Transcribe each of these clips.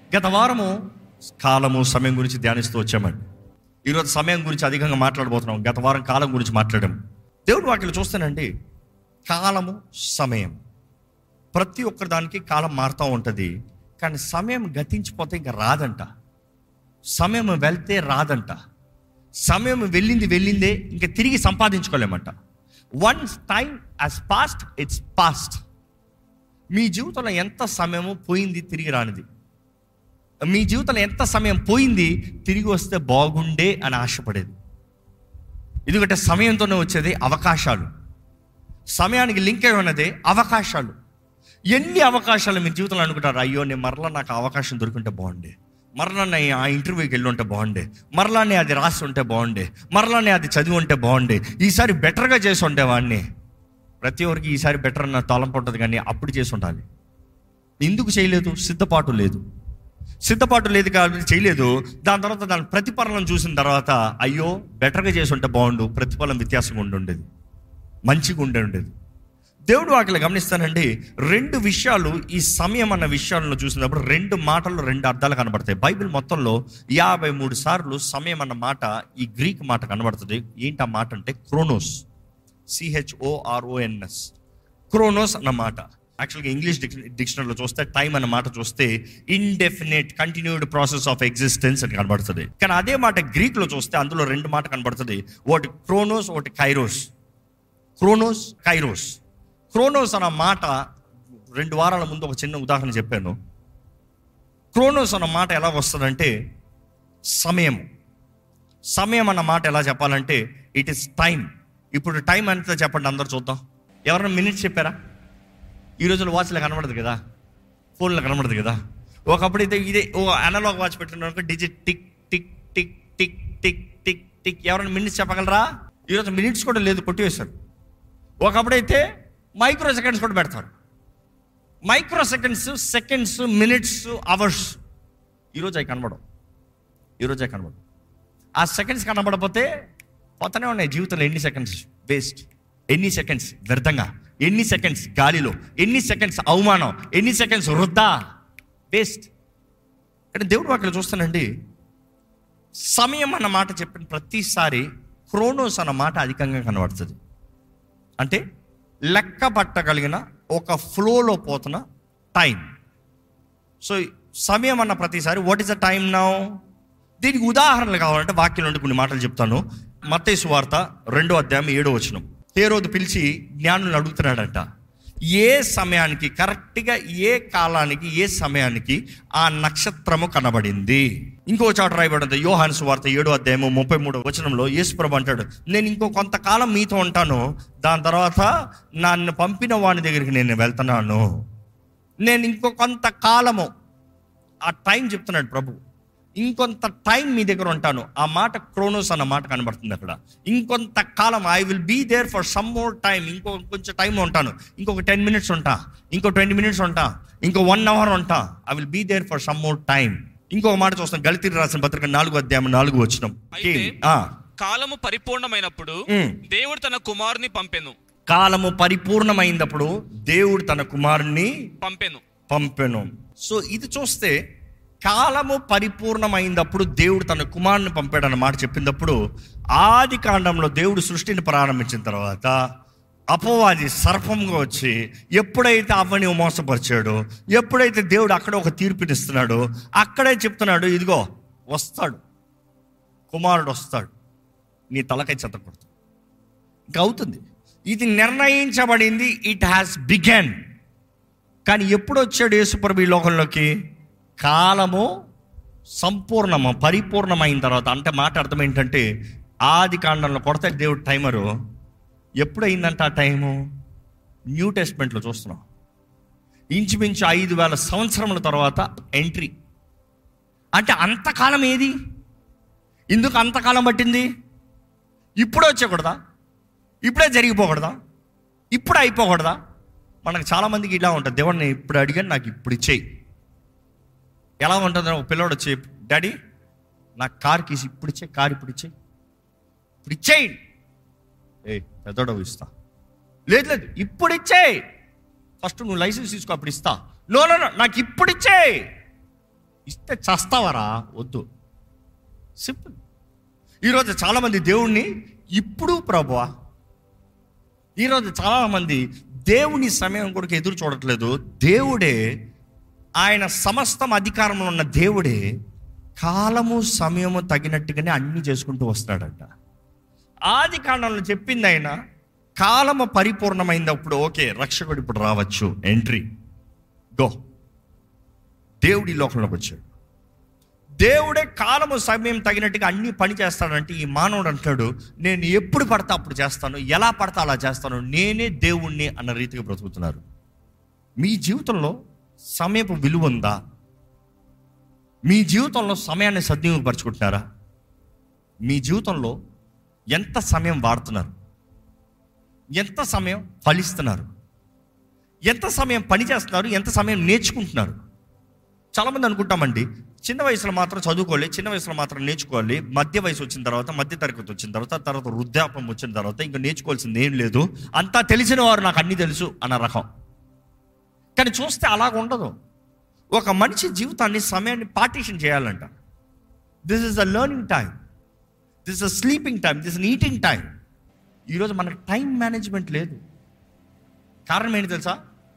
గత వారము కాలము సమయం గురించి ధ్యానిస్తూ వచ్చామండి ఈరోజు సమయం గురించి అధికంగా మాట్లాడబోతున్నాం గత వారం కాలం గురించి మాట్లాడాం దేవుడు వాటిని చూస్తానండి కాలము సమయం ప్రతి ఒక్కరి దానికి కాలం మారుతూ ఉంటుంది కానీ సమయం గతించిపోతే ఇంకా రాదంట సమయం వెళ్తే రాదంట సమయం వెళ్ళింది వెళ్ళిందే ఇంకా తిరిగి సంపాదించుకోలేమంట once time has passed it's passed మీ జీవితంలో ఎంత సమయము పోయింది తిరిగి రానిది మీ జీవితంలో ఎంత సమయం పోయింది తిరిగి వస్తే బాగుండే అని ఆశపడేది ఎందుకంటే సమయంతోనే వచ్చేది అవకాశాలు సమయానికి లింక్ అయి ఉన్నదే అవకాశాలు ఎన్ని అవకాశాలు మీ జీవితంలో అనుకుంటారు అయ్యో నేను మరలా నాకు ఆ అవకాశం దొరికింటే బాగుండే మరలా నేను ఆ ఇంటర్వ్యూకి వెళ్ళి ఉంటే బాగుండే మరలా నేను అది రాసి ఉంటే బాగుండే మరలా నేను అది చదివి ఉంటే బాగుండే ఈసారి బెటర్గా చేసి ఉంటే వాడిని ప్రతి ఒక్కరికి ఈసారి బెటర్ అన్న తలంపు ఉంటుంది కానీ అప్పుడు చేసి ఉండాలి ఎందుకు చేయలేదు సిద్ధపాటు లేదు సిద్ధపాటు లేదు కాబట్టి చేయలేదు దాని తర్వాత దాని ప్రతిఫలం చూసిన తర్వాత అయ్యో బెటర్గా చేసి ఉంటే బాగుండు ప్రతిఫలం వ్యత్యాసంగా ఉండి ఉండేది మంచిగా ఉండే ఉండేది దేవుడు వాటిని గమనిస్తానండి రెండు విషయాలు ఈ సమయం అన్న విషయాలను చూసినప్పుడు రెండు మాటల్లో రెండు అర్థాలు కనబడతాయి బైబిల్ మొత్తంలో యాభై మూడు సార్లు సమయం అన్న మాట ఈ గ్రీక్ మాట కనబడుతుంది ఏంటి ఆ మాట అంటే క్రోనోస్ సిహెచ్ఓఆర్ఓఎన్ఎస్ క్రోనోస్ అన్న మాట యాక్చువల్గా ఇంగ్లీష్ డిక్షనరీలో చూస్తే టైం అన్న మాట చూస్తే indefinite continued process of existence అని కనబడుతుంది కానీ అదే మాట గ్రీక్లో చూస్తే అందులో రెండు మాట కనబడుతుంది ఒకటి క్రోనోస్ ఒకటి కైరోస్ క్రోనోస్ కైరోస్ క్రోనోస్ అన్న మాట రెండు వారాల ముందు ఒక చిన్న ఉదాహరణ చెప్పాను క్రోనోస్ అన్న మాట ఎలా వస్తుందంటే సమయం సమయం అన్న మాట ఎలా చెప్పాలంటే ఇట్ ఇస్ టైం ఇప్పుడు టైం ఎంత చెప్పండి అందరు చూద్దాం ఎవరైనా మినిట్స్ చెప్పారా ఈ రోజుల్లో వాచ్లో కనబడదు కదా ఫోన్లో కనబడదు కదా ఒకప్పుడు అయితే ఇదే ఓ అనలాగ్ వాచ్ పెట్టిన digit tick tick tick tick tick tick tick ఎవరైనా మినిట్స్ చెప్పగలరా ఈరోజు మినిట్స్ కూడా లేదు కొట్టివేశారు ఒకప్పుడైతే మైక్రో సెకండ్స్ కూడా పెడతారు microseconds seconds minutes hours ఈరోజు అవి కనబడవు ఈరోజు అవి కనబడవు ఆ సెకండ్స్ కనబడకపోతే పోతూనే ఉన్నాయి జీవితంలో ఎన్ని సెకండ్స్ వేస్ట్ ఎన్ని సెకండ్స్ వ్యర్థంగా ఎన్ని సెకండ్స్ గాలిలో ఎన్ని సెకండ్స్ అవమానం ఎన్ని సెకండ్స్ వృద్ధా వేస్ట్ కానీ దేవుడు అక్కడ చూస్తానండి సమయం అన్న మాట చెప్పిన ప్రతిసారి క్రోనోస్ అన్న మాట అధికంగా కనబడుతుంది అంటే లెక్క పట్టగలిగిన ఒక ఫ్లోలో పోతున్న టైం సో సమయం అన్న ప్రతిసారి what is the time now దీనికి ఉదాహరణలు కావాలంటే వాక్యం నుండి కొన్ని మాటలు చెప్తాను మత్తేసు వార్త రెండో అధ్యాయం ఏడో వచనం ఏ రోజు పిలిచి జ్ఞానులను అడుగుతున్నాడంట ఏ సమయానికి కరెక్ట్గా ఏ కాలానికి ఏ సమయానికి ఆ నక్షత్రము కనబడింది ఇంకో చోట రాయబడింది యోహాను సువార్త ఏడో అధ్యాయము ముప్పై మూడో వచనంలో యేసుప్రభు అంటాడు నేను ఇంకో కొంతకాలం మీతో ఉంటాను దాని తర్వాత నన్ను పంపిన వాని దగ్గరికి నేను వెళ్తున్నాను నేను ఇంకో కొంతకాలము ఆ టైం చెప్తున్నాడు ప్రభు ఇంకొంత టైం మీ దగ్గర ఉంటాను ఆ మాట క్రోనోస్ అన్న మాట కనబడుతుంది అక్కడ ఇంకొంత కాలం I will be there for some more time ఇంకో కొంచెం టైం ఉంటాను ఇంకొక టెన్ మినిట్స్ ఉంటా ఇంకో ట్వంటీ మినిట్స్ ఉంటా ఇంకో వన్ అవర్ ఉంటా I will be there for some more time ఇంకొక మాట చూస్తాం గళితీరు రాసిన పత్రిక నాలుగు అధ్యాయం నాలుగు వచ్చినాం అయితే ఆ, కాలము పరిపూర్ణమైనప్పుడు ఉమ్. దేవుడు తన కుమారుని పంపెను కాలము పరిపూర్ణమైనప్పుడు దేవుడు తన కుమారుణ్ణి పంపెను పంపెను సో ఇది చూస్తే కాలము పరిపూర్ణమైనప్పుడు దేవుడు తన కుమారుని పంపాడన్న మాట చెప్పినప్పుడు ఆది కాండంలో దేవుడు సృష్టిని ప్రారంభించిన తర్వాత అపవాది సర్పంగా వచ్చి ఎప్పుడైతే అవ్వని మోసపరిచాడో ఎప్పుడైతే దేవుడు అక్కడ ఒక తీర్పునిస్తున్నాడో అక్కడే చెప్తున్నాడు ఇదిగో వస్తాడు కుమారుడు వస్తాడు నీ తలకై చెత్తకూడదు ఇంకా అవుతుంది ఇది నిర్ణయించబడింది ఇట్ హ్యాస్ బిగన్ కానీ ఎప్పుడు వచ్చాడు యేసుప్రభు ఈ లోకంలోకి కాలము సంపూర్ణము పరిపూర్ణమైన తర్వాత అంటే మాట అర్థం ఏంటంటే ఆది కాండంలో కొడత దేవుడు టైమరు ఎప్పుడైందంట ఆ టైము న్యూ టెస్ట్మెంట్లో చూస్తున్నాం ఇంచుమించు ఐదు వేల సంవత్సరముల తర్వాత ఎంట్రీ అంటే అంతకాలం ఏది ఎందుకు అంతకాలం పట్టింది ఇప్పుడే వచ్చేకూడదా ఇప్పుడే జరిగిపోకూడదా ఇప్పుడు అయిపోకూడదా మనకు చాలామందికి ఇలా ఉంటుంది దేవుడిని ఇప్పుడు అడిగాను నాకు ఇప్పుడు ఇచ్చేయి ఎలా ఉంటుంది ఒక పిల్లవాడు వచ్చి డాడీ నాకు కార్ కీసి ఇప్పుడు ఇచ్చే కార్ ఇప్పుడు ఇచ్చేయి ఇప్పుడు ఇచ్చేయండి ఏ పెద్దోడవు ఇస్తా లేదు లేదు ఇప్పుడు ఇచ్చేయి ఫస్ట్ నువ్వు లైసెన్స్ తీసుకో అప్పుడు ఇస్తా నో నో నో, నాకు ఇప్పుడు ఇచ్చేయి ఇస్తే చస్తావరా వద్దు సింపుల్ ఈరోజు చాలామంది దేవుణ్ణి ఇప్పుడు ప్రభువా ఈరోజు చాలామంది దేవుని సమయం కొరకు ఎదురు చూడట్లేదు దేవుడే ఆయన సమస్తం అధికారంలో ఉన్న దేవుడే కాలము సమయము తగినట్టుగానే అన్ని చేసుకుంటూ వస్తాడంట ఆది కాండంలో చెప్పింది ఆయన కాలము పరిపూర్ణమైనప్పుడు ఓకే రక్షకుడు ఇప్పుడు రావచ్చు ఎంట్రీ గో దేవుడి లోకంలోకి వచ్చాడు దేవుడే కాలము సమయం తగినట్టుగా అన్ని పని చేస్తాడంటే ఈ మానవుడు అంటాడు నేను ఎప్పుడు పడతా అప్పుడు చేస్తాను ఎలా పడతా అలా చేస్తాను నేనే దేవుణ్ణి అన్న రీతిగా బ్రతుకుతున్నారు మీ జీవితంలో సమయపు విలువ ఉందా మీ జీవితంలో సమయాన్ని సద్వినియోగపరచుకుంటున్నారా మీ జీవితంలో ఎంత సమయం వాడుతున్నారు ఎంత సమయం ఫలిస్తున్నారు ఎంత సమయం పని చేస్తున్నారు ఎంత సమయం నేర్చుకుంటున్నారు చాలామంది అనుకుంటామండి చిన్న వయసులో మాత్రం చదువుకోవాలి చిన్న వయసులో మాత్రం నేర్చుకోవాలి మధ్య వయసు వచ్చిన తర్వాత మధ్య తరగతి వచ్చిన తర్వాత తర్వాత వృద్ధాపం వచ్చిన తర్వాత ఇంకా నేర్చుకోవాల్సింది ఏం లేదు అంతా తెలిసిన వారు నాకు అన్నీ తెలుసు అన్న రకం కానీ చూస్తే అలాగ ఉండదు ఒక మనిషి జీవితాన్ని సమయాన్ని పార్టీషన్ చేయాలంట this is a learning time this is a sleeping time this is eating time ఈరోజు మనకు టైం మేనేజ్మెంట్ లేదు కారణం ఏంటి తెలుసా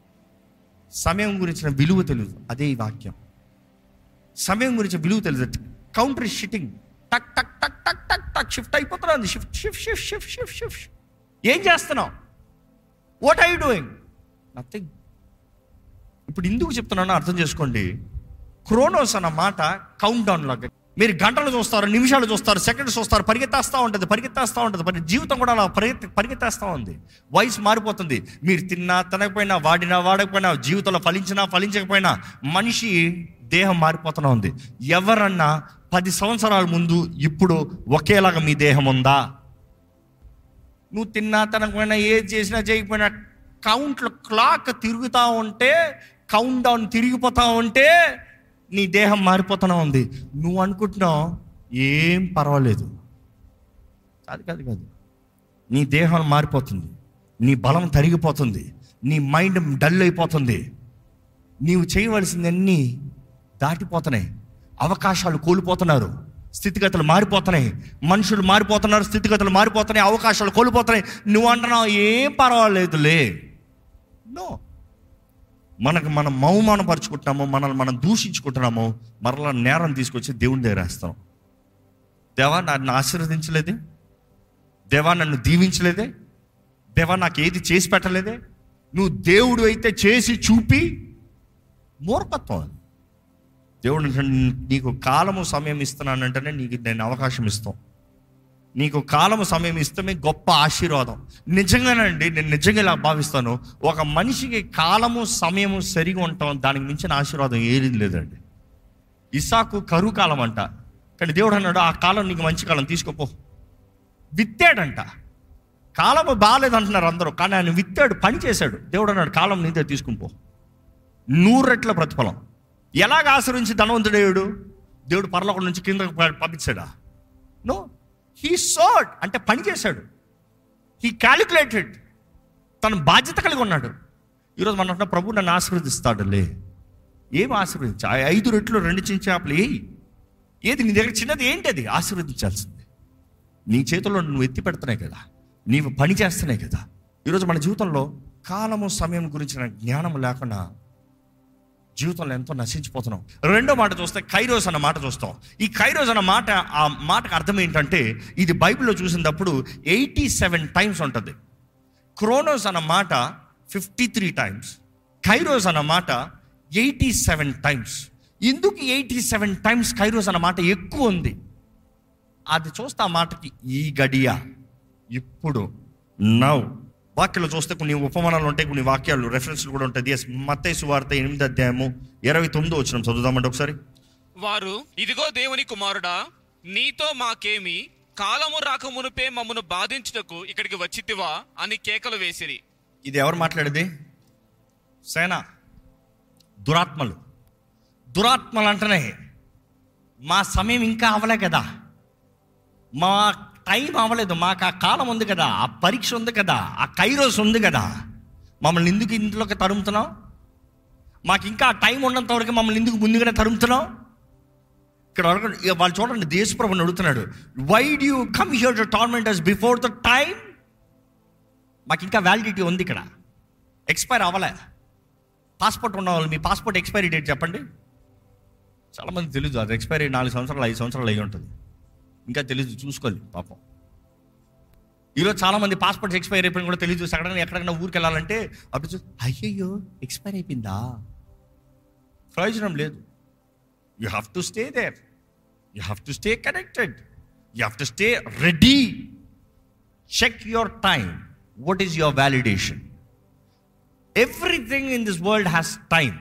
సమయం గురించిన విలువ తెలియదు అదే ఈ వాక్యం సమయం గురించి విలువ తెలియదు కౌంటర్ షిట్టింగ్ టక్ టక్ టక్ టక్ టక్ టక్ షిఫ్ట్ అయిపోతున్నది shift shift shift shift shift shift ఏం చేస్తున్నావు వాట్ ఐ డూయింగ్ నథింగ్ ఇప్పుడు ఎందుకు చెప్తున్నానో అర్థం చేసుకోండి క్రోనోస్ అన్న మాట కౌంట్ డౌన్ లాగా మీరు గంటలు చూస్తారు నిమిషాలు చూస్తారు సెకండ్స్ చూస్తారు పరిగెత్తేస్తూ ఉంటుంది పరిగెత్తేస్తూ ఉంటుంది పరి జీవితం కూడా అలా పరిగెత్తి పరిగెత్తేస్తూ ఉంది వయసు మారిపోతుంది మీరు తిన్నా తినకపోయినా వాడినా వాడకపోయినా జీవితంలో ఫలించినా ఫలించకపోయినా మనిషి దేహం మారిపోతూనే ఉంది ఎవరన్నా పది సంవత్సరాల ముందు ఇప్పుడు ఒకేలాగా మీ దేహం ఉందా నువ్వు తిన్నా తినకపోయినా ఏది చేసినా చేయకపోయినా కౌంట్లో క్లాక్ తిరుగుతూ ఉంటే కౌంట్ డౌన్ తిరిగిపోతా ఉంటే నీ దేహం మారిపోతూనే ఉంది నువ్వు అనుకుంటున్నావు ఏం పర్వాలేదు కాదు కాదు కాదు నీ దేహం మారిపోతుంది నీ బలం తరిగిపోతుంది నీ మైండ్ డల్ అయిపోతుంది నీవు చేయవలసిందన్నీ దాటిపోతున్నాయి అవకాశాలు కోల్పోతున్నారు స్థితిగతులు మారిపోతున్నాయి మనుషులు మారిపోతున్నారు స్థితిగతులు మారిపోతున్నాయి అవకాశాలు కోల్పోతున్నాయి నువ్వు అంటున్నావు ఏం పర్వాలేదులే నో మనకు మనం మౌమానపరుచుకుంటున్నాము మనల్ని మనం దూషించుకుంటున్నాము మరలా నేరం తీసుకొచ్చి దేవుని దగ్గర వేస్తాం దేవా నన్ను ఆశీర్వదించలేదే దేవా నన్ను దీవించలేదే దేవా నాకు ఏది చేసి పెట్టలేదే నువ్వు దేవుడు అయితే చేసి చూపి మూర్ఖత్వం అది దేవుడు అంటాడు, నీకు కాలము సమయం ఇస్తున్నానంటేనే నీకు నేను అవకాశం ఇస్తాం నీకు కాలము సమయం ఇస్తమే గొప్ప ఆశీర్వాదం నిజంగానండి నేను నిజంగా ఇలా భావిస్తాను ఒక మనిషికి కాలము సమయము సరిగా ఉంటాం దానికి మించిన ఆశీర్వాదం ఏది లేదండి ఇసాకు కరువు కాలం అంట కానీ దేవుడు అన్నాడు ఆ కాలం నీకు మంచి కాలం తీసుకోపో విత్తాడంట కాలము బాగాలేదంటున్నారు అందరూ కానీ ఆయన విత్తాడు పని చేశాడు దేవుడు అన్నాడు కాలం నీదే తీసుకుని పో నూరు రెట్ల ప్రతిఫలం ఎలాగ ఆశ్రయించి ధనవంతుడయ్యాడు దేవుడు పరలోకం నుంచి కిందకు ప- పంపించాడా నో హీ సోడ్ అంటే పని చేశాడు హీ క్యాలిక్యులేటెడ్ తన బాధ్యత కలిగి ఉన్నాడు ఈరోజు మనం అంటున్న ప్రభు నన్ను ఆశీర్వదిస్తాడులే ఏం ఆశీర్వదించా ఆ ఐదు రెట్లు రెండు చించాపలు ఏయి ఏది నీ దగ్గర చిన్నది ఏంటి అది ఆశీర్వదించాల్సింది నీ చేతుల్లో నువ్వు ఎత్తి పెడుతున్నాయి కదా నీవు పని చేస్తున్నాయి కదా ఈరోజు మన జీవితంలో కాలము సమయం గురించిన జ్ఞానం లేకుండా జీవితంలో ఎంతో నశించిపోతున్నాం రెండో మాట చూస్తే కైరోస్ అన్న మాట చూస్తాం ఈ కైరోస్ అన్న మాట ఆ మాటకు అర్థం ఏంటంటే ఇది బైబిల్లో చూసినప్పుడు ఎయిటీ సెవెన్ టైమ్స్ ఉంటుంది క్రోనోస్ అన్న మాట ఫిఫ్టీ త్రీ టైమ్స్ కైరోస్ అన్న మాట ఎయిటీ సెవెన్ టైమ్స్ ఎందుకు ఎయిటీ సెవెన్ టైమ్స్ కైరోస్ అన్న మాట ఎక్కువ ఉంది అది చూస్తే ఆ మాటకి ఈ గడియ ఇప్పుడు నవ్ వాక్యాలు చూస్తే కొన్ని ఉపమానాలు ఉంటాయి కొన్ని వాక్యాలు రెఫరెన్స్లు కూడా ఉంటాయి ఎస్ మత్తయి సువార్త ఎనిమిది అధ్యాయము ఇరవై తొమ్మిదో వచ్చిన చదువుదామండి ఒకసారి వారు ఇదిగో దేవుని కుమారుడా నీతో మాకేమి కాలము రాక మునుపే మమ్మను బాధించుటకు ఇక్కడికి వచ్చితివా అని కేకలు వేసిరి ఇది ఎవరు మాట్లాడేది సేన దురాత్మలు దురాత్మలు అంటనే మా సమయం ఇంకా అవలే కదా మా టైం అవ్వలేదు మాకు ఆ కాలం ఉంది కదా ఆ పరీక్ష ఉంది కదా ఆ కైరోస్ ఉంది కదా మమ్మల్ని ఎందుకు ఇంట్లోకి తరుముతున్నావు మాకు ఇంకా ఆ టైం ఉన్నంత వరకు మమ్మల్ని ఎందుకు ముందుగానే తరుముతున్నావు ఇక్కడ అడగండి ఇక వాళ్ళు చూడండి దేశప్రభుని అడుగుతున్నాడు why do you come here to torment us before the time మాకు ఇంకా వ్యాలిడిటీ ఉంది ఇక్కడ ఎక్స్పైర్ అవ్వలే పాస్పోర్ట్ ఉన్న వాళ్ళు మీ పాస్పోర్ట్ ఎక్స్పైరీ డేట్ చెప్పండి చాలామంది తెలియదు అది ఎక్స్పైరీ నాలుగు సంవత్సరాలు ఐదు సంవత్సరాలు అయ్యి ఉంటుంది ఇంకా తెలియదు చూసుకోవాలి పాపం ఈరోజు చాలా మంది పాస్పోర్ట్స్ ఎక్స్పైర్ అయిపోయిన కూడా తెలియదు ఎక్కడైనా ఎక్కడికైనా ఊరికి వెళ్ళాలంటే అప్పుడు చూ అయ్యయ్యో ఎక్స్పైర్ అయిపోయిందా ప్రయోజనం లేదు you have to stay there you have to stay connected you have to stay ready check your time what is your validation everything in this world has time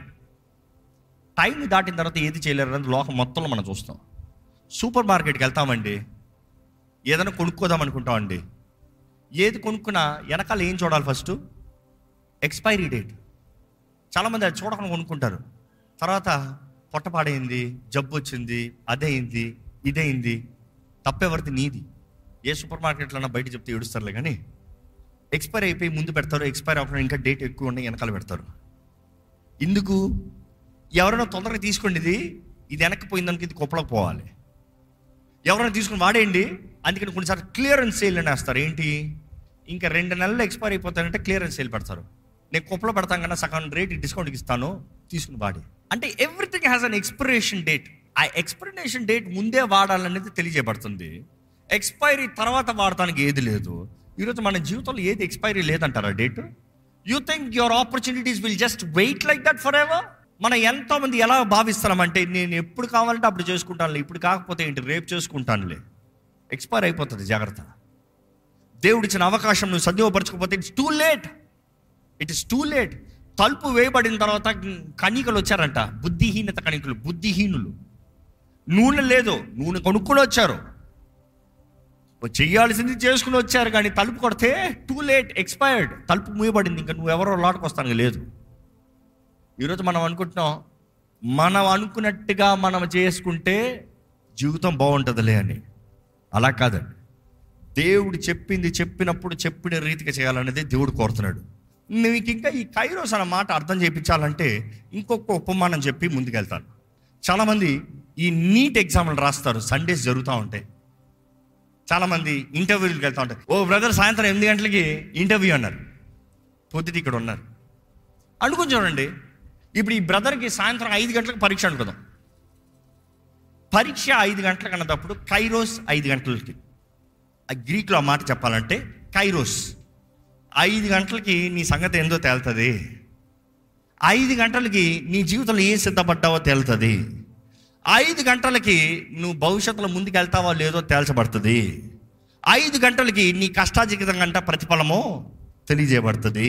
time దాటిన తర్వాత ఏది చేయలేరు అనేది లోకం మొత్తంలో మనం చూస్తాం సూపర్ మార్కెట్కి వెళ్తామండి ఏదైనా కొనుక్కోదాం అనుకుంటామండి ఏది కొనుక్కున్నా వెనకాల ఏం చూడాలి ఫస్ట్ ఎక్స్పైరీ డేట్ చాలామంది అది చూడకుండా కొనుక్కుంటారు తర్వాత పొట్టపాడైంది జబ్బు వచ్చింది అదైంది ఇదైంది తప్పెవరిది నీది ఏ సూపర్ మార్కెట్లో బయట చెప్తే ఏడుస్తారులే కానీ ఎక్స్పైర్ అయిపోయి ముందు పెడతారు ఎక్స్పైర్ అవ్వకుండా ఇంకా డేట్ ఎక్కువ ఉన్నాయి వెనకాల పెడతారు ఇందుకు ఎవరైనా తొందరగా తీసుకోండి ఇది ఇది వెనక్కి పోయిందానికి ఇది కుప్పలకు పోవాలి ఎవరైనా తీసుకుని వాడేయండి అందుకని కొన్నిసార్లు క్లియరెన్స్ సేల్ అని వేస్తారు ఏంటి ఇంకా రెండు నెలలు ఎక్స్పైర్ అయిపోతానంటే క్లియరెన్స్ సేల్ పెడతారు నేను కుప్పలో పెడతాను కన్నా సగం రేట్ డిస్కౌంట్కి ఇస్తాను తీసుకుని వాడి అంటే everything has an expiration date ఆ ఎక్స్పిరేషన్ డేట్ ముందే వాడాలనేది తెలియజేయబడుతుంది ఎక్స్పైరీ తర్వాత వాడటానికి ఏది లేదు ఈరోజు మన జీవితంలో ఏది ఎక్స్పైరీ లేదంటారా date you think your opportunities will just wait like that forever మనం ఎంతో మంది ఎలా భావిస్తున్నామంటే నేను ఎప్పుడు కావాలంటే అప్పుడు చేసుకుంటానులే ఇప్పుడు కాకపోతే ఏంటి రేపు చేసుకుంటానులే ఎక్స్పైర్ అయిపోతుంది జాగ్రత్త దేవుడిచ్చిన అవకాశం నువ్వు సద్యోపరచకపోతే it's too late it is too late తలుపు వేయబడిన తర్వాత కణికలు వచ్చారంట బుద్ధిహీనత కణికలు బుద్ధిహీనులు నూనె లేదు నూనె కొనుక్కుని వచ్చారు చెయ్యాల్సింది చేసుకుని వచ్చారు కానీ తలుపు కొడితే టూ లేట్ ఎక్స్పైర్డ్ తలుపు మూయబడింది ఇంకా నువ్వు ఎవరో లాటకొస్తానికి లేదు ఈరోజు మనం అనుకుంటున్నాం మనం అనుకున్నట్టుగా మనం చేసుకుంటే జీవితం బాగుంటుందిలే అని అలా కాదండి దేవుడు చెప్పింది చెప్పినప్పుడు చెప్పిన రీతిగా చేయాలనేది దేవుడు కోరుతున్నాడు మీకు ఇంకా ఈ కైరోస్ అన్న మాట అర్థం చేయించాలంటే ఇంకొక ఉపమానం చెప్పి ముందుకెళ్తాను చాలామంది ఈ నీట్ ఎగ్జామ్లు రాస్తారు సండేస్ జరుగుతూ ఉంటాయి చాలామంది ఇంటర్వ్యూలకు వెళ్తూ ఉంటాయి ఓ బ్రదర్ సాయంత్రం ఎనిమిది గంటలకి ఇంటర్వ్యూ అన్నారు పొద్దుటి ఇక్కడ ఉన్నారు అనుకుని చూడండి ఇప్పుడు ఈ బ్రదర్కి సాయంత్రం ఐదు గంటలకు పరీక్ష అనుకుందాం పరీక్ష ఐదు గంటలకు అన్నప్పుడు కైరోస్ ఐదు గంటలకి ఆ గ్రీక్లో ఆ మాట చెప్పాలంటే కైరోస్ ఐదు గంటలకి నీ సంగతి ఏందో తేలుతుంది ఐదు గంటలకి నీ జీవితంలో ఏం సిద్ధపడ్డావో తేలుతుంది ఐదు గంటలకి నువ్వు భవిష్యత్తులో ముందుకు వెళ్తావో లేదో తేల్చబడుతుంది ఐదు గంటలకి నీ కష్టాజీవితం గంట ప్రతిఫలము తెలియజేయబడుతుంది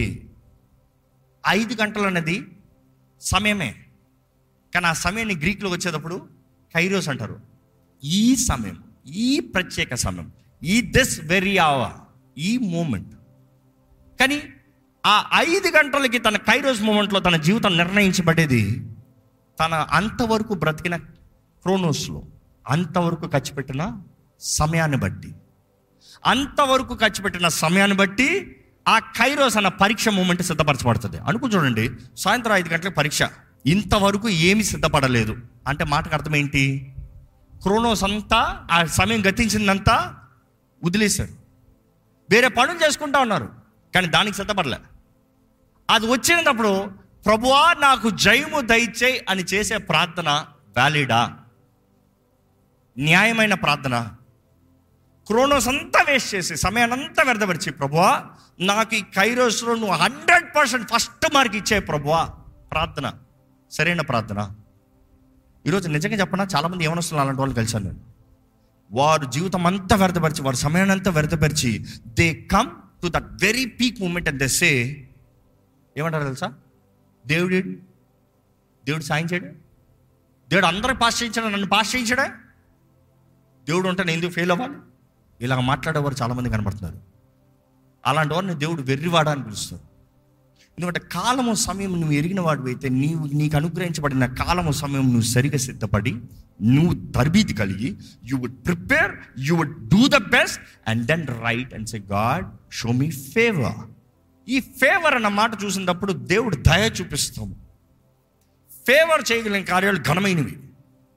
ఐదు గంటలు అన్నది సమయమే కానీ ఆ సమయాన్ని గ్రీక్లో వచ్చేటప్పుడు కైరోస్ అంటారు ఈ సమయం ఈ ప్రత్యేక సమయం ఈ దిస్ వెరీ అవర్ ఈ మూమెంట్ కానీ ఆ ఐదు గంటలకి తన కైరోస్ మూమెంట్లో తన జీవితం నిర్ణయించబడేది తన అంతవరకు బ్రతికిన క్రోనోస్లో అంతవరకు ఖర్చు పెట్టిన సమయాన్ని బట్టి అంతవరకు ఖర్చు పెట్టిన సమయాన్ని బట్టి ఆ కైరోస్ అన్న పరీక్ష మూమెంట్ సిద్ధపరచబడుతుంది అనుకు చూడండి సాయంత్రం ఐదు గంటలకు పరీక్ష ఇంతవరకు ఏమి సిద్ధపడలేదు అంటే మాటకు అర్థం ఏంటి క్రోనోస్ అంతా ఆ సమయం గతించిందంతా వదిలేశారు వేరే పనులు చేసుకుంటా ఉన్నారు కానీ దానికి సిద్ధపడలే అది వచ్చినప్పుడు ప్రభువా నాకు జయము దయచేయి అని చేసే ప్రార్థన వ్యాలిడా న్యాయమైన ప్రార్థన క్రోనోస్ అంతా వేస్ట్ చేసి సమయాన్ని అంతా వ్యర్థపరిచి ప్రభువా నాకు ఈ కైరోస్లో నువ్వు హండ్రెడ్ పర్సెంట్ ఫస్ట్ మార్క్ ఇచ్చే ప్రభువా ప్రార్థన సరైన ప్రార్థన ఈరోజు నిజంగా చెప్పనా చాలామంది ఏమనొస్తున్నారు అలాంటి వాళ్ళు కలిసాను నేను వారు జీవితం అంతా వ్యర్థపరిచి వారి సమయాన్ని అంతా వ్యర్థపరిచి they come to that very peak moment and they say ఏమంటారు తెలుసా దేవుడు ఏడు? దేవుడు సాయం చేయడు దేవుడు అందరూ పాస్ చేయించాడు నన్ను పాస్ చేయించాడా దేవుడు ఉంటే నేను ఎందుకు ఫెయిల్ అవ్వాలి ఇలాగ మాట్లాడేవారు చాలామంది కనబడుతున్నారు అలాంటి వారిని దేవుడు వెర్రివాడా అని పిలుస్తారు ఎందుకంటే కాలము సమయం నువ్వు ఎరిగిన వాడు అయితే నీవు నీకు అనుగ్రహించబడిన కాలము సమయం నువ్వు సరిగా సిద్ధపడి నువ్వు తరబీతి కలిగి you would prepare you would do the best and then right and say God show me favour ఈ ఫేవర్ అన్న మాట చూసినప్పుడు దేవుడు దయ చూపిస్తాము ఫేవర్ చేయగలిగిన కార్యాలు ఘనమైనవి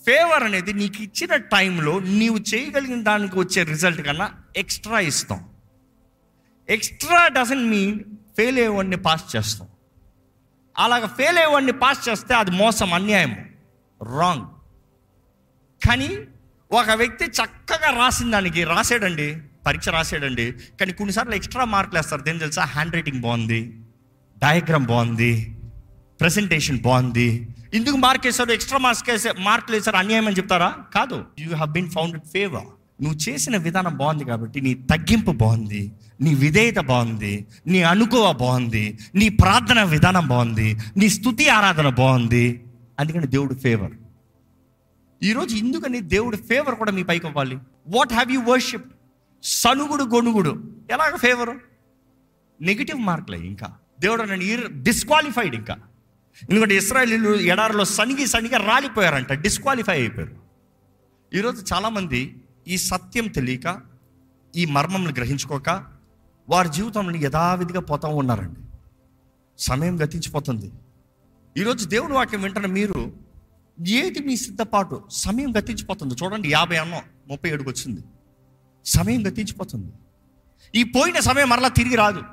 ఫేవర్ అనేది నీకు ఇచ్చిన టైంలో నీవు చేయగలిగిన దానికి వచ్చే రిజల్ట్ కన్నా ఎక్స్ట్రా ఇస్తాం ఎక్స్ట్రా డజన్ మీన్ ఫెయిల్ అయ్యేవాడిని పాస్ చేస్తాం అలాగ ఫెయిల్ అయ్యేవాడిని పాస్ చేస్తే అది మోసం అన్యాయం రాంగ్ కానీ ఒక వ్యక్తి చక్కగా రాసిన దానికి రాసాడండి పరీక్ష రాసాడండి కానీ కొన్నిసార్లు ఎక్స్ట్రా మార్కులు వేస్తారు దేని తెలుసా హ్యాండ్ రైటింగ్ బాగుంది డయాగ్రామ్ బాగుంది ప్రెసెంటేషన్ బాగుంది ఇందుకు మార్క్ వేశారు ఎక్స్ట్రా మార్క్స్ వేసే మార్కులు వేసారు అన్యాయం అని చెప్తారా కాదు you have been founded favour నువ్వు చేసిన విధానం బాగుంది కాబట్టి నీ తగ్గింపు బాగుంది నీ విధేయత బాగుంది నీ అనుకోవ బాగుంది నీ ప్రార్థన విధానం బాగుంది నీ స్థుతి ఆరాధన బాగుంది అందుకని దేవుడు ఫేవర్ ఈరోజు ఎందుకని దేవుడి ఫేవర్ కూడా మీ పైకి అవ్వాలి వాట్ హ్యావ్ యూ వర్షిప్ సనుగుడు గొనుగుడు ఎలాగ ఫేవరు నెగిటివ్ మార్కులే ఇంకా దేవుడు నన్ను డిస్క్వాలిఫైడ్ ఇంకా ఎందుకంటే ఇస్రాయలీలు ఎడారిలో సనిగి సనిగా రాలిపోయారంట డిస్క్వాలిఫై అయిపోయారు ఈరోజు చాలామంది ఈ సత్యం తెలియక ఈ మర్మంను గ్రహించుకోక వారి జీవితంలో యథావిధిగా పోతూ ఉన్నారండి సమయం గతించిపోతుంది ఈరోజు దేవుని వాక్యం వింటున్న మీరు ఏది మీ సిద్ధపాటు సమయం గతించిపోతుంది చూడండి యాభై అన్నం ముప్పై ఏడుకు వచ్చింది సమయం గతించిపోతుంది ఈ పోయిన సమయం మరలా తిరిగి రాదు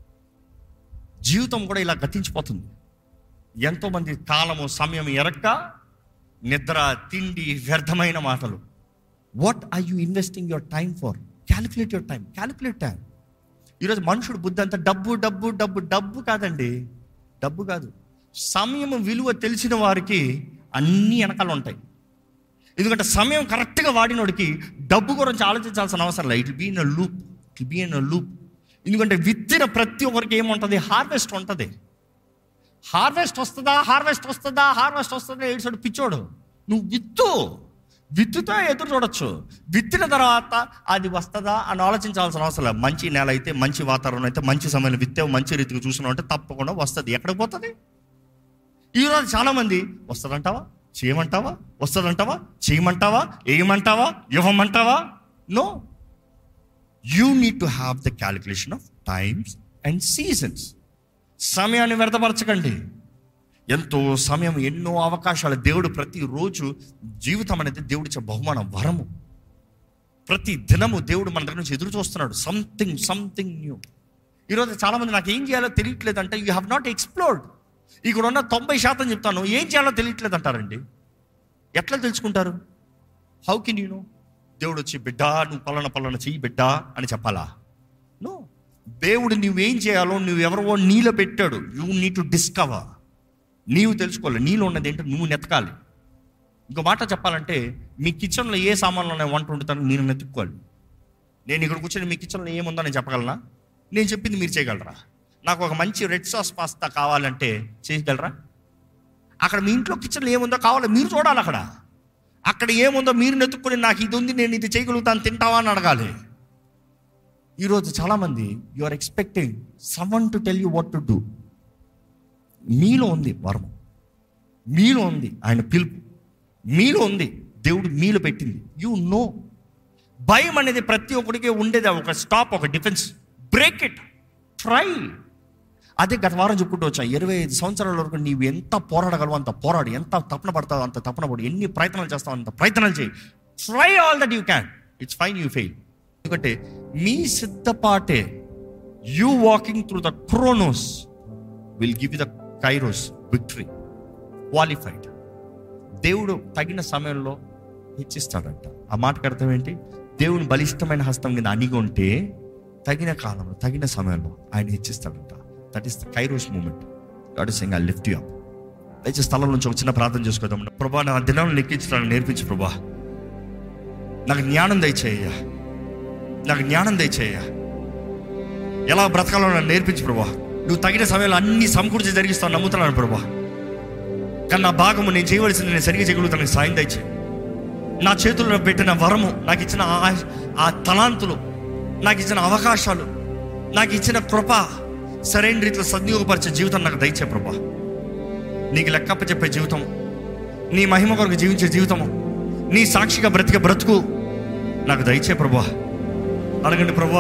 జీవితం కూడా ఇలా గతించిపోతుంది ఎంతోమంది కాలము సమయం ఎరక్క నిద్ర తిండి వ్యర్థమైన మాటలు what are you investing your time for calculate your time calculate time ఈరోజు మనుషుడు బుద్ధి అంతా డబ్బు డబ్బు డబ్బు డబ్బు కాదండి డబ్బు కాదు సమయం విలువ తెలిసిన వారికి అన్ని వెనకాల ఉంటాయి ఎందుకంటే సమయం కరెక్ట్గా వాడినోడికి డబ్బు గురించి ఆలోచించాల్సిన అవసరం లేదు it be in a loop it be in a loop ఎందుకంటే విత్తిన ప్రతి ఒక్కరికి ఏముంటుంది హార్వెస్ట్ ఉంటుంది హార్వెస్ట్ వస్తుందా హార్వెస్ట్ వస్తుందా హార్వెస్ట్ వస్తుందా ఏడ్చాడు పిచ్చోడు నువ్వు విత్తు విత్తుతో ఎదురు చూడొచ్చు విత్తిన తర్వాత అది వస్తుందా అని ఆలోచించాల్సిన అవసరం లేదు మంచి నేల అయితే మంచి వాతావరణం అయితే మంచి సమయంలో విత్తే మంచి రీతికి చూసినావు అంటే తప్పకుండా వస్తుంది ఎక్కడికి పోతుంది ఈరోజు చాలామంది వస్తుందంటావా చేయమంటావా వస్తుందంటావా చేయమంటావా వేయమంటావా ఇవ్వమంటావా no you need to have the calculation of times and seasons సమయాన్ని వ్యర్థపరచకండి ఎంతో సమయం ఎన్నో అవకాశాలు దేవుడు ప్రతిరోజు జీవితం అనేది దేవుడిచ్చే బహుమానం వరము ప్రతి దినము దేవుడు మన దగ్గర నుంచి ఎదురు చూస్తున్నాడు సంథింగ్ సంథింగ్ న్యూ ఈరోజు చాలామంది నాకు ఏం చేయాలో తెలియట్లేదు అంటే యూ హ్యావ్ నాట్ ఎక్స్ప్లోర్డ్ ఇక్కడ ఉన్న తొంభై శాతం చెప్తాను ఏం చేయాలో తెలియట్లేదు అంటారండి ఎట్లా తెలుసుకుంటారు హౌ కెన్ యూ నో దేవుడు వచ్చి బిడ్డ నువ్వు పలానా పలానా చెయ్యి బిడ్డ అని చెప్పాలా నో దేవుడు నువ్వేం చేయాలో నువ్వు ఎవరో నీలో పెట్టాడు యూ నీడ్ టు డిస్కవర్ నీవు తెలుసుకోవాలి నీలో ఉన్నది ఏంటో నువ్వు నెతకాలి ఇంకో మాట చెప్పాలంటే మీ కిచెన్లో ఏ సామాన్లు ఉన్నాయి వంట వండుతాను నేను నెతుక్కోవాలి నేను ఇక్కడ కూర్చొని మీ కిచెన్లో ఏముందో నేను చెప్పగలనా నేను చెప్పింది మీరు చేయగలరా నాకు ఒక మంచి రెడ్ సాస్ పాస్తా కావాలంటే చేయగలరా అక్కడ మీ ఇంట్లో కిచెన్లో ఏముందో కావాలో మీరు చూడాలి అక్కడ అక్కడ ఏముందో మీరు నెతుక్కుని నాకు ఇది ఉంది నేను ఇది చేయగలుగుతాను తింటావా అని అడగాలి ఈరోజు చాలామంది you are expecting some to tell you what to do మీలో ఉంది వరం మీలో ఉంది ఆయన పిలుపు మీలో ఉంది దేవుడు మీలో పెట్టింది యు నో భయం అనేది ప్రతి ఒక్కడికి ఉండేది ఒక స్టాప్ ఒక డిఫెన్స్ బ్రేక్ ఇట్ ట్రై అదే గత వారం చెప్పుకుంటూ వచ్చా ఇరవై ఐదు సంవత్సరాల వరకు నీవు ఎంత పోరాడగలవు అంత పోరాడు ఎంత తపన పడతావు అంత తపన పడు ఎన్ని ప్రయత్నాలు చేస్తావు అంత ప్రయత్నాలు చేయి try all that you can it's fine you fail ఎందుకంటే మీ సిద్ధపాటే you walking through the chronos will give the kairos victory qualified దేవుడు తగిన సమయంలో హెచ్చిస్తాడంట ఆ మాటకు అర్థం ఏంటి దేవుని బలిష్టమైన హస్తం కింద అణిగి ఉంటే తగిన కాలంలో తగిన సమయంలో ఆయన హెచ్చిస్తాడంట that is the kairos moment God is I lift you up దయచేసి స్థలం నుంచి ఒక చిన్న ప్రార్థన చేసుకోదాం ప్రభా నా దినాలను లెక్కించడానికి నేర్పించు ప్రభా నాకు జ్ఞానం దయచేయ నాకు జ్ఞానం దయచేయ ఎలా బ్రతకాలో నాకు నేర్పించు ప్రభా నువ్వు తగిన సమయంలో అన్ని సమకూర్చి జరిగిస్తావు నమ్ముతున్నాను ప్రభా కానీ నా భాగము నేను చేయవలసింది నేను సరిగ్గా చేయగలుగుతాను సాయం దయచే నా చేతుల్లో పెట్టిన వరము నాకు ఇచ్చిన ఆ- ఆ తలాంతులు నాకు ఇచ్చిన అవకాశాలు నాకు ఇచ్చిన కృప సరైన రీతిలో సద్వినియోగపరిచే జీవితం నాకు దయచే ప్రభా నీకు లెక్కప్ప చెప్పే జీవితం నీ మహిమ కొరకు జీవించే జీవితము నీ సాక్షిగా బ్రతికే బ్రతుకు నాకు దయచే ప్రభా అడగండి ప్రభా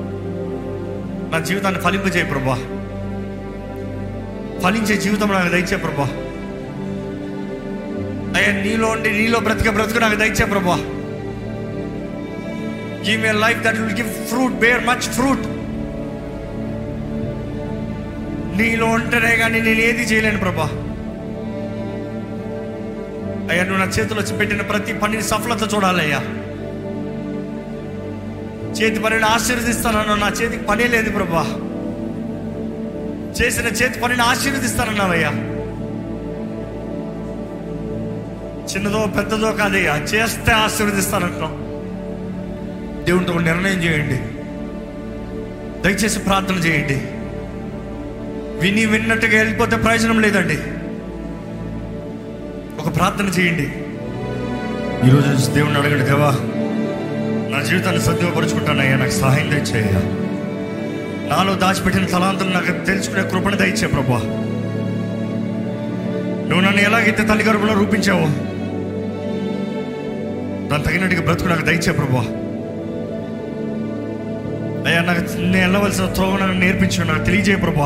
నా జీవితాన్ని ఫలింపజేయ ప్రభా ఫలించే జీవితం నాకు దయచే ప్రభా అయ్యా నీలో ఉండి నీలో బ్రతికే బ్రతుకు నాకు దయచే ప్రభా give me life that will give fruit bear much fruit నీలో ఉంటేనే కానీ నేను ఏది చేయలేను ప్రభా అయ్యా నువ్వు నా చేతిలో వచ్చి పెట్టిన ప్రతి పనిని సఫలత చూడాలయ్యా చేతి పనిని ఆశీర్వదిస్తానన్నా నా చేతికి పనే లేదు ప్రభా చేసిన చేతి పనిని ఆశీర్వదిస్తానన్నావయ్యా చిన్నదో పెద్దదో కాదయ్యా చేస్తే ఆశీర్వదిస్తానంటున్నాం దేవునితో ఒక నిర్ణయం చేయండి దయచేసి ప్రార్థన చేయండి విని విన్నట్టుగా వెళ్ళిపోతే ప్రయోజనం లేదండి ఒక ప్రార్థన చేయండి ఈరోజు నుంచి దేవుణ్ణి అడగండి దేవా నా జీవితాన్ని సద్విపరుచుకుంటానయ్యా నాకు సహాయం దయచేయ్యా నాలో దాచిపెట్టిన తలాంతులు నాకు తెలుసుకునే కృపణ దయచే ప్రభా నువ్వు నన్ను ఎలాగైతే తల్లి గర్భంలో రూపించావో దాని తగినట్టుగా బ్రతుకు నాకు దయచే ప్రభా అయ్యా నాకు నేను వెళ్ళవలసిన త్రోవ నాకు నేర్పించు నాకు తెలియజేయ ప్రభా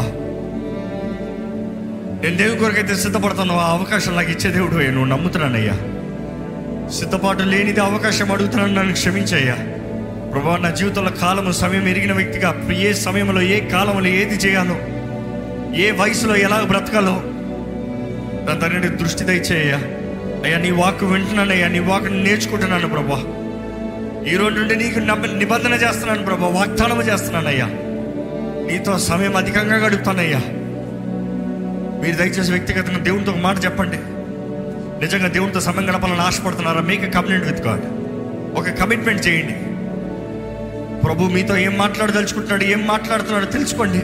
నేను దేవుని కొరకైతే సిద్ధపడతాను ఆ అవకాశం నాకు ఇచ్చే దేవుడు అయ్యా నువ్వు నమ్ముతున్నానయ్యా సిద్ధపాటు లేనిది అవకాశం అడుగుతున్నాను నన్ను క్షమించయ్యా ప్రభా నా జీవితంలో కాలము సమయం ఎరిగిన వ్యక్తిగా ఏ సమయంలో ఏ కాలంలో ఏది చేయాలో ఏ వయసులో ఎలా బ్రతకాలో దాని తగిన దృష్టి దయచేయ్యా అయ్యా నీ వాక్కు వింటున్నానయ్యా నీ వాక్కు నేర్చుకుంటున్నాను ప్రభా ఈ రోజు నుండి నీకు నమ్మ- నిబంధన చేస్తున్నాను ప్రభా వాగ్దానం చేస్తున్నానయ్యా నీతో సమయం అధికంగా గడుపుతానయ్యా మీరు దయచేసి వ్యక్తిగతంగా దేవునితో ఒక మాట చెప్పండి నిజంగా దేవునితో సమయం గడపాలని ఆశపడుతున్నారా మేక్ కమిట్మెంట్ విత్ గాడ్ ఒక కమిట్మెంట్ చేయండి ప్రభు మీతో ఏం మాట్లాడదలుచుకుంటున్నాడు ఏం మాట్లాడుతున్నాడో తెలుసుకోండి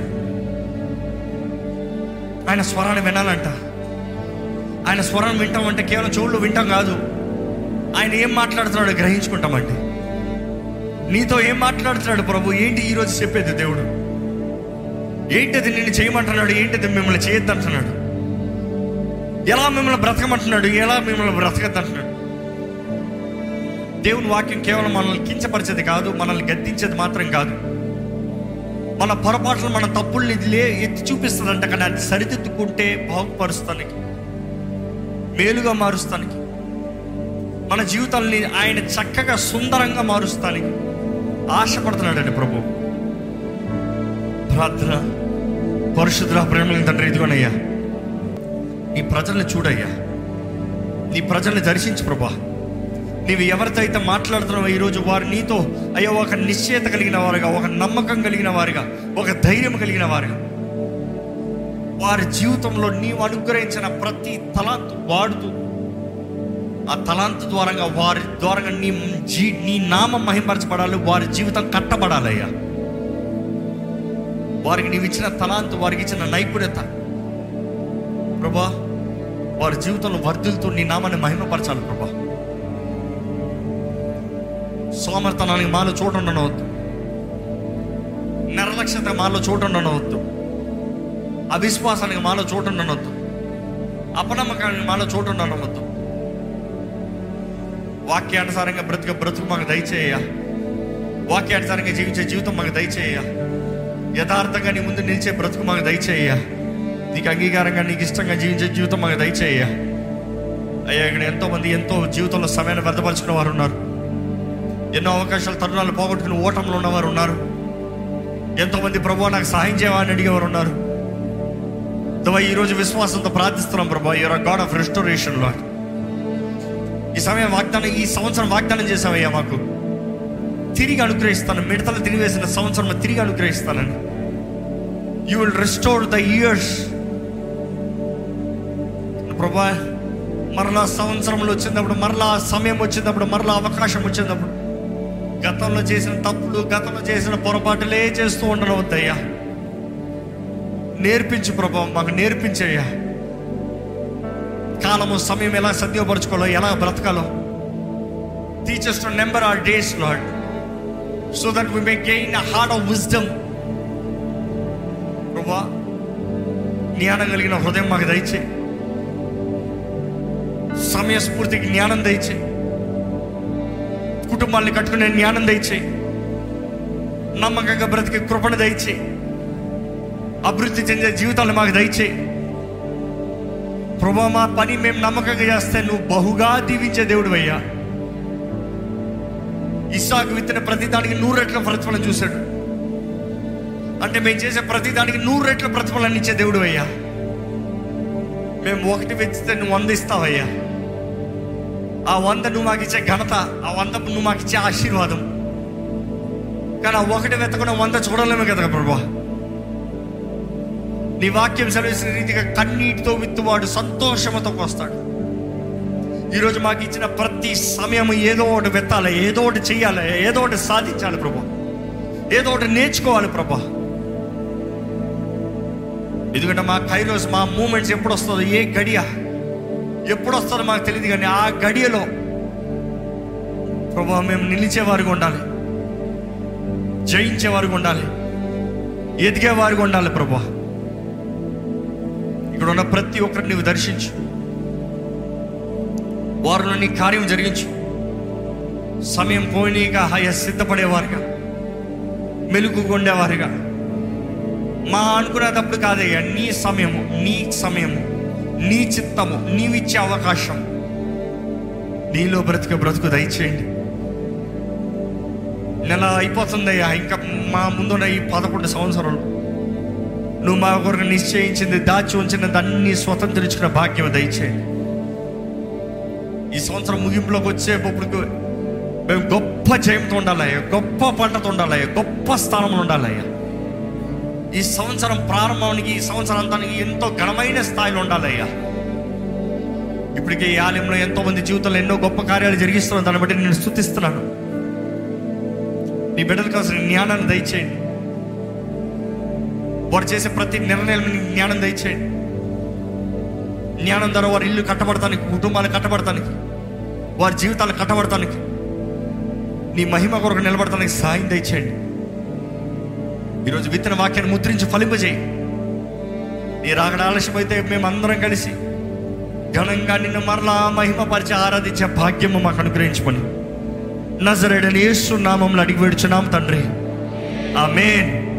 ఆయన స్వరాన్ని వినాలంట ఆయన స్వరాన్ని వింటాం అంటే కేవలం చెవుల్లో వింటాం కాదు ఆయన ఏం మాట్లాడుతున్నాడో గ్రహించుకుంటామండి నీతో ఏం మాట్లాడుతున్నాడు ప్రభు ఏంటి ఈరోజు చెప్పేది దేవుడు ఏంటది నిన్ను చేయమంటున్నాడు ఏంటది మిమ్మల్ని చేయొద్దంటున్నాడు ఎలా మిమ్మల్ని బ్రతకమంటున్నాడు ఎలా మిమ్మల్ని బ్రతకద్దంటున్నాడు దేవుని వాక్యం కేవలం మనల్ని కించపరిచేది కాదు మనల్ని గద్దించేది మాత్రం కాదు మన పొరపాట్లు మన తప్పుల్ని లే ఎత్తి చూపిస్తుందంట కానీ అది సరిదిద్దుకుంటే బాగుపరుస్తానికి మేలుగా మారుస్తానికి మన జీవితాల్ని ఆయన చక్కగా సుందరంగా మారుస్తానికి ఆశపడుతున్నాడండి ప్రభు ప్రార్థన పరిశుద్ధ ప్రేమల తండ్రి ఇదిగోనయ్యా నీ ప్రజల్ని చూడయ్యా నీ ప్రజల్ని దర్శించు ప్రభా నీవు ఎవరితో అయితే మాట్లాడుతున్నావో ఈరోజు వారు నీతో అయ్యో ఒక నిశ్చయత కలిగిన వారుగా ఒక నమ్మకం కలిగిన వారుగా ఒక ధైర్యం కలిగిన వారుగా వారి జీవితంలో నీవు అనుగ్రహించిన ప్రతి తలాంతు వాడుతూ ఆ తలాంతు ద్వారంగా వారి ద్వారంగా నీ జీ నీ నామం మహిమపరచబడాలి వారి జీవితం కట్టబడాలయ్యా వారికి నీవు ఇచ్చిన తలాంతు వారికి ఇచ్చిన నైపుణ్యత ప్రభా వారి జీవితంలో వర్ధిల్తూ నీ నామాన్ని మహిమపరచాలి ప్రభా సోమర్తనానికి మాలో చోటు ఉండనవద్దు నిర్లక్ష్యత మాలో చోటు ఉండనవద్దు అవిశ్వాసానికి మాలో చోటు ఉండనవద్దు అపనమ్మకానికి మాలో చోటు ఉండనవద్దు వాక్యానుసారంగా బ్రతుక బ్రతుకు మాకు దయచేయ వాక్యానుసారంగా జీవించే జీవితం మాకు దయచేయ యథార్థంగా నీ ముందు నిలిచే బ్రతుకు మాకు దయచేయ నీకు అంగీకారంగా నీకు ఇష్టంగా జీవించే జీవితం మాకు దయచేయ అయ్యా ఇక్కడ ఎంతో మంది ఎంతో జీవితంలో సమయాన్ని వ్యర్థపరుచుకున్న వారు ఉన్నారు ఎన్నో అవకాశాలు తరుణాలు పోగొట్టుకుని ఓటంలో ఉన్నవారు ఉన్నారు ఎంతో మంది ప్రభు నాకు సహాయం చేయమని అడిగేవారు ఉన్నారు దవ ఈరోజు విశ్వాసంతో ప్రార్థిస్తున్నాం ప్రభా you are God of restoration Lord ఈ సమయం వాగ్దానం ఈ సంవత్సరం వాగ్దానం చేసావయ్యా మాకు తిరిగి అనుగ్రహిస్తాను మిడతలు తిరిగివేసిన సంవత్సరం తిరిగి అనుగ్రహిస్తానని you will restore the years ప్రభా మరలా సంవత్సరంలో వచ్చినప్పుడు మరలా సమయం వచ్చినప్పుడు మరలా అవకాశం వచ్చినప్పుడు గతంలో చేసిన తప్పులు గతంలో చేసిన పొరపాటులే చేస్తూ ఉండడం వద్దయ్యా నేర్పించు ప్రభా మాకు నేర్పించయ్యా కాలము సమయం ఎలా సద్యోపరచుకోవాలో ఎలా బ్రతకాలో teach us to number our days Lord so that we may gain a heart of wisdom ప్రభా జ్ఞానం కలిగిన హృదయం మాకు దయచే సమయస్ఫూర్తికి జ్ఞానం దయచే కుటుంబాన్ని కట్టుకునే జ్ఞానం దయచే నమ్మకంగా బ్రతికే కృపణ దయచే అభివృద్ధి చెందే జీవితాలను మాకు దయచే ప్రభా మా పని మేము నమ్మకంగా చేస్తే నువ్వు బహుగా దీవించే దేవుడు అయ్యా ఇస్సాకు విత్తిన ప్రతి దానికి నూరు రెట్ల ప్రతిఫలం చూశాడు అంటే మేము చేసే ప్రతి దానికి నూరు రెట్ల ప్రతిఫలాన్ని ఇచ్చే దేవుడు అయ్యా మేము ఒకటి వెచ్చితే నువ్వు వంద ఇస్తావయ్యా ఆ వంద నువ్వు మాకు ఇచ్చే ఘనత ఆ వంద నువ్వు మాకు ఇచ్చే ఆశీర్వాదం కానీ ఆ ఒకటి వెతకుండా వంద చూడలేము కదా ప్రభా నీ వాక్యం సెలవిసిన రీతిగా కన్నీటితో విత్తువాడు సంతోషంతో వస్తాడు ఈరోజు మాకు ఇచ్చిన ప్రతి సమయం ఏదో ఒకటి వెత్తాలి ఏదో ఒకటి చెయ్యాలి ఏదో ఒకటి సాధించాలి ప్రభా ఏదో ఒకటి నేర్చుకోవాలి ప్రభా ఎందుకంటే మా కైరోస్ మా మూమెంట్స్ ఎప్పుడు వస్తుందో ఏ గడియ ఎప్పుడు వస్తుందో మాకు తెలియదు కానీ ఆ గడియలో ప్రభా మేము నిలిచేవారుగా ఉండాలి జయించేవారుగా ఉండాలి ఎదిగేవారుగా ఉండాలి ప్రభా ఇక్కడ ఉన్న ప్రతి ఒక్కరిని నువ్వు దర్శించు వారిలో నీ కార్యం జరిగించు సమయం పోయినాక హయ సిద్ధపడేవారుగా మెలుగుకొండేవారుగా మా అనుకునేటప్పుడు కాదయ్యా నీ సమయము నీ సమయము నీ చిత్తము నీవిచ్చే అవకాశం నీలో బ్రతుకు బ్రతుకు దయచేయండి నెల అయిపోతుందయ్యా ఇంకా మా ముందున్న ఈ పదకొండు సంవత్సరాలు నువ్వు మా కొరకు నిశ్చయించింది దాచి ఉంచినది అన్ని స్వతంత్రించుకున్న భాగ్యం దయచేయండి ఈ సంవత్సరం ముగింపులోకి వచ్చేటప్పుడు మేము గొప్ప జయంతో ఉండాలయ్యా గొప్ప పంటతో ఉండాలయ్యా గొప్ప స్థానంలో ఉండాలయ్యా ఈ సంవత్సరం ప్రారంభానికి ఈ సంవత్సరం అంతానికి ఎంతో ఘనమైన స్థాయిలో ఉండాలయ్యా ఇప్పటికే ఈ ఆలయంలో ఎంతో మంది జీవితంలో ఎన్నో గొప్ప కార్యాలు జరిగిస్తున్నాను దాన్ని బట్టి నేను స్థుతిస్తున్నాను నీ బిడ్డలకు కావాల్సిన జ్ఞానాన్ని దయచేయండి వారు చేసే ప్రతి నిర్ణయం జ్ఞానం దయచేయండి జ్ఞానం ద్వారా వారి ఇల్లు కట్టబడటానికి కుటుంబాలు కట్టబడటానికి వారి జీవితాలు కట్టబడటానికి నీ మహిమ కొరకు నిలబడటానికి సాయం దయచేయండి ఈరోజు విత్తన వాక్యాన్ని ముద్రించి ఫలింపజేయి నీ రాకడ ఆలస్యమైతే మేమందరం కలిసి ఘనంగా నిన్ను మరలా మహిమపరిచి ఆరాధించే భాగ్యము మాకు అనుగ్రహించమని నజరేడని యేసు నామంలో అడిగి వేడుచున్నాం తండ్రి ఆమేన్